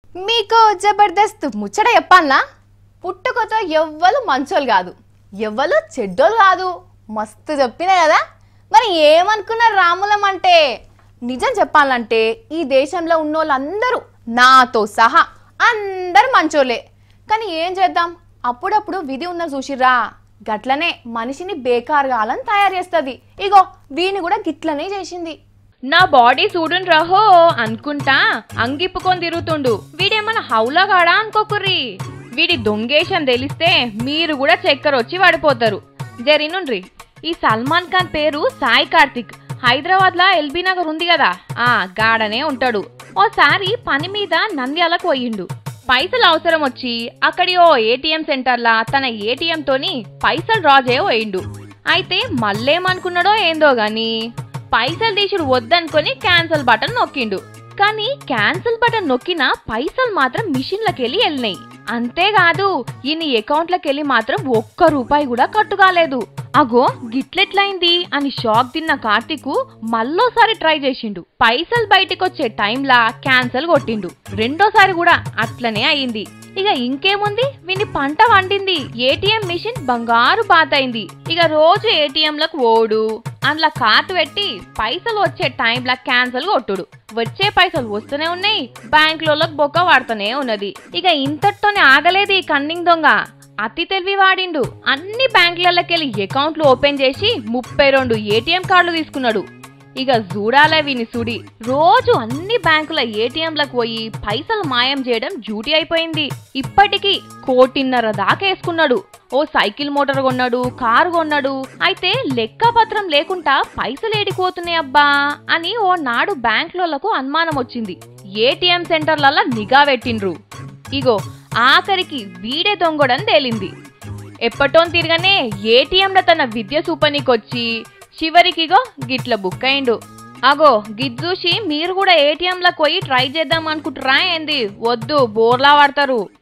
మీకు జబర్దస్త్ ముచ్చట చెప్పాలా పుట్టుకతో ఎవ్వరు మంచోళ్ళు కాదు ఎవ్వరు చెడ్డోళ్ళు కాదు మస్తు చెప్పినా కదా మరి ఏమనుకున్నారు రాములం అంటే నిజం చెప్పాలంటే ఈ దేశంలో ఉన్న వాళ్ళందరూ నాతో సహా అందరు మంచోళ్ళే కానీ ఏం చేద్దాం అప్పుడప్పుడు విధి ఉన్న చూసిర్రా గట్లనే మనిషిని బేకార్ కావాలని తయారు చేస్తుంది ఇగో వీని కూడా గిట్లనే చేసింది నా బాడీ చూడున్ రహో అనుకుంటా అంగిప్పుకొని తిరుగుతుండు వీడేమన్నా హౌలగాడా అనుకోకుర్రి వీడి దొంగేశం తెలిస్తే మీరు కూడా చక్కెర వచ్చి పడిపోతారు జరినుండ్రి ఈ సల్మాన్ ఖాన్ పేరు సాయి కార్తిక్ హైదరాబాద్ లా ఎల్బీ నగర్ ఉంది కదా ఆ గాడనే ఉంటాడు ఓసారి పని మీద నంద్యాలకు పోయిండు పైసలు అవసరం వచ్చి అక్కడి ఓ ఏటీఎం సెంటర్లా తన ఏటీఎం తోని పైసలు డ్రా చేయ పోయిండు అయితే మళ్ళేమనుకున్నాడో ఏందో గాని పైసలు తీసుడు వద్దనుకొని క్యాన్సిల్ బటన్ నొక్కిండు కానీ క్యాన్సిల్ బటన్ నొక్కిన పైసలు మాత్రం మిషన్లకెళ్ళి వెళ్ళినాయి అంతేకాదు ఈయన అకౌంట్లకెళ్ళి మాత్రం ఒక్క రూపాయి కూడా కట్టుకాలేదు అగో గిట్లెట్లయింది అని షాక్ తిన్న కార్తీక్ మళ్ళోసారి ట్రై చేసిండు పైసలు బయటికొచ్చే టైంలా క్యాన్సిల్ కొట్టిండు రెండోసారి కూడా అట్లనే అయింది ఇక ఇంకేముంది విని పంట వండింది ఏటీఎం మిషన్ బంగారు బాత్ అయింది ఇక రోజు ఏటీఎంలకు ఓడు అందులో కార్డు పెట్టి పైసలు వచ్చే టైంలా క్యాన్సిల్ కొట్టుడు వచ్చే పైసలు వస్తూనే ఉన్నాయి బ్యాంకులోకి బొక్క వాడుతూనే ఉన్నది ఇక ఇంతటితోనే ఆగలేదు ఈ కన్నింగ్ దొంగ అతి తెలివి వాడిండు అన్ని బ్యాంకులకెళ్ళి అకౌంట్లు ఓపెన్ చేసి ముప్పై రెండు ఏటీఎం కార్డులు తీసుకున్నాడు ఇక చూడాలే విని సుడి రోజు అన్ని బ్యాంకుల ఏటీఎంలకు పోయి పైసలు మాయం చేయడం డ్యూటీ అయిపోయింది ఇప్పటికీ కోటిన్నర దాకా వేసుకున్నాడు ఓ సైకిల్ మోటార్ కొన్నాడు కారు కొన్నాడు అయితే లెక్కపత్రం లేకుండా పైసలు ఏడిపోతున్నాయి అబ్బా అని ఓ నాడు బ్యాంకులకు అనుమానం వచ్చింది ఏటీఎం సెంటర్లలో నిఘా పెట్టిండ్రు ఇగో ఆఖరికి వీడే దొంగడని తేలింది ఎప్పటోన్ తిరగనే ఏటీఎంలో తన విద్య సూపనీకొచ్చి చివరికిగో గిట్ల బుక్ అయిండు అగో గిజ్జూసి మీరు కూడా ఏటీఎంలకు పోయి ట్రై చేద్దాం అనుకుంటురా ఏంది వద్దు బోర్లా వాడతారు